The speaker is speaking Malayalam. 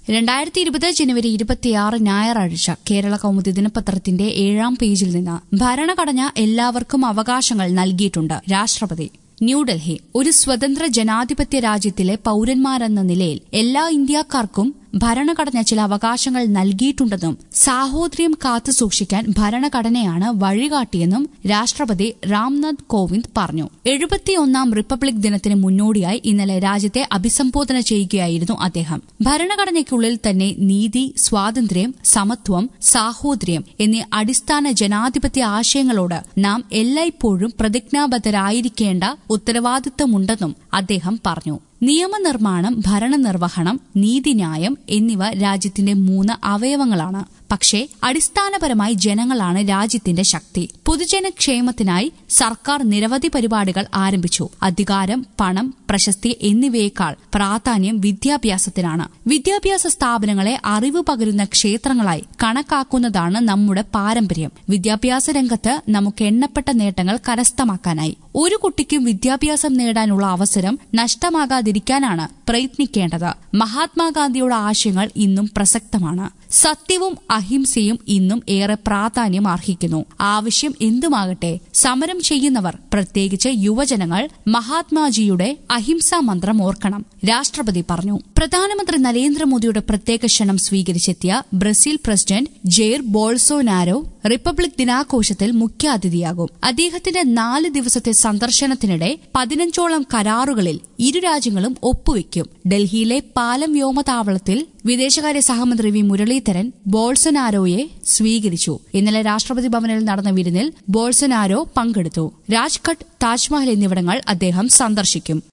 രണ്ടായിരത്തി ഇരുപത് ജനുവരി ഇരുപത്തിയാറ് ഞായറാഴ്ച കേരള കൗമുദി ദിനപത്രത്തിന്റെ ഏഴാം പേജിൽ നിന്ന് ഭരണഘടന എല്ലാവർക്കും അവകാശങ്ങൾ നൽകിയിട്ടുണ്ട് രാഷ്ട്രപതി ന്യൂഡൽഹി ഒരു സ്വതന്ത്ര ജനാധിപത്യ രാജ്യത്തിലെ പൌരന്മാരെന്ന നിലയിൽ എല്ലാ ഇന്ത്യക്കാർക്കും ഭരണഘടന ചില അവകാശങ്ങൾ നൽകിയിട്ടുണ്ടെന്നും സാഹോദര്യം കാത്തുസൂക്ഷിക്കാൻ ഭരണഘടനയാണ് വഴികാട്ടിയെന്നും രാഷ്ട്രപതി രാംനാഥ് കോവിന്ദ് പറഞ്ഞു എഴുപത്തിയൊന്നാം റിപ്പബ്ലിക് ദിനത്തിന് മുന്നോടിയായി ഇന്നലെ രാജ്യത്തെ അഭിസംബോധന ചെയ്യുകയായിരുന്നു അദ്ദേഹം ഭരണഘടനയ്ക്കുള്ളിൽ തന്നെ നീതി സ്വാതന്ത്ര്യം സമത്വം സാഹോദര്യം എന്നീ അടിസ്ഥാന ജനാധിപത്യ ആശയങ്ങളോട് നാം എല്ലായ്പ്പോഴും പ്രതിജ്ഞാബദ്ധരായിരിക്കേണ്ട ഉത്തരവാദിത്തമുണ്ടെന്നും അദ്ദേഹം പറഞ്ഞു നിയമനിർമ്മാണം ഭരണനിർവഹണം നീതിന്യായം എന്നിവ രാജ്യത്തിന്റെ മൂന്ന് അവയവങ്ങളാണ് പക്ഷേ അടിസ്ഥാനപരമായി ജനങ്ങളാണ് രാജ്യത്തിന്റെ ശക്തി പൊതുജനക്ഷേമത്തിനായി സർക്കാർ നിരവധി പരിപാടികൾ ആരംഭിച്ചു അധികാരം പണം പ്രശസ്തി എന്നിവയേക്കാൾ പ്രാധാന്യം വിദ്യാഭ്യാസത്തിനാണ് വിദ്യാഭ്യാസ സ്ഥാപനങ്ങളെ അറിവ് പകരുന്ന ക്ഷേത്രങ്ങളായി കണക്കാക്കുന്നതാണ് നമ്മുടെ പാരമ്പര്യം വിദ്യാഭ്യാസ രംഗത്ത് നമുക്ക് എണ്ണപ്പെട്ട നേട്ടങ്ങൾ കരസ്ഥമാക്കാനായി ഒരു കുട്ടിക്കും വിദ്യാഭ്യാസം നേടാനുള്ള അവസരം നഷ്ടമാകാതിരിക്കാനാണ് പ്രയത്നിക്കേണ്ടത് മഹാത്മാഗാന്ധിയുടെ ആശയങ്ങൾ ഇന്നും പ്രസക്തമാണ് സത്യവും അഹിംസയും ഇന്നും ഏറെ പ്രാധാന്യം അർഹിക്കുന്നു ആവശ്യം എന്തുമാകട്ടെ സമരം ചെയ്യുന്നവർ പ്രത്യേകിച്ച് യുവജനങ്ങൾ മഹാത്മാജിയുടെ അഹിംസാ മന്ത്രം ഓർക്കണം രാഷ്ട്രപതി പറഞ്ഞു പ്രധാനമന്ത്രി നരേന്ദ്രമോദിയുടെ പ്രത്യേക ക്ഷണം സ്വീകരിച്ചെത്തിയ Brazil president Jair Bolsonaro republic ദിനാഘോഷത്തിൽ മുഖ്യാതിഥിയാകും അദ്ദേഹത്തിന്റെ നാല് ദിവസത്തെ സന്ദർശനത്തിനിടെ പതിനഞ്ചോളം കരാറുകളിൽ ഇരു രാജ്യങ്ങളും ഒപ്പുവെക്കും ഡൽഹിയിലെ പാലം വ്യോമതാവളത്തിൽ വിദേശകാര്യ സഹമന്ത്രി വി മുരളീധരൻ ബോൾസനാരോയെ സ്വീകരിച്ചു ഇന്നലെ രാഷ്ട്രപതി ഭവനിൽ നടന്ന വിരുന്നിൽ ബോൾസനാരോ പങ്കെടുത്തു രാജ്ഘട്ട് താജ്മഹൽ എന്നിവിടങ്ങൾ അദ്ദേഹം സന്ദർശിക്കും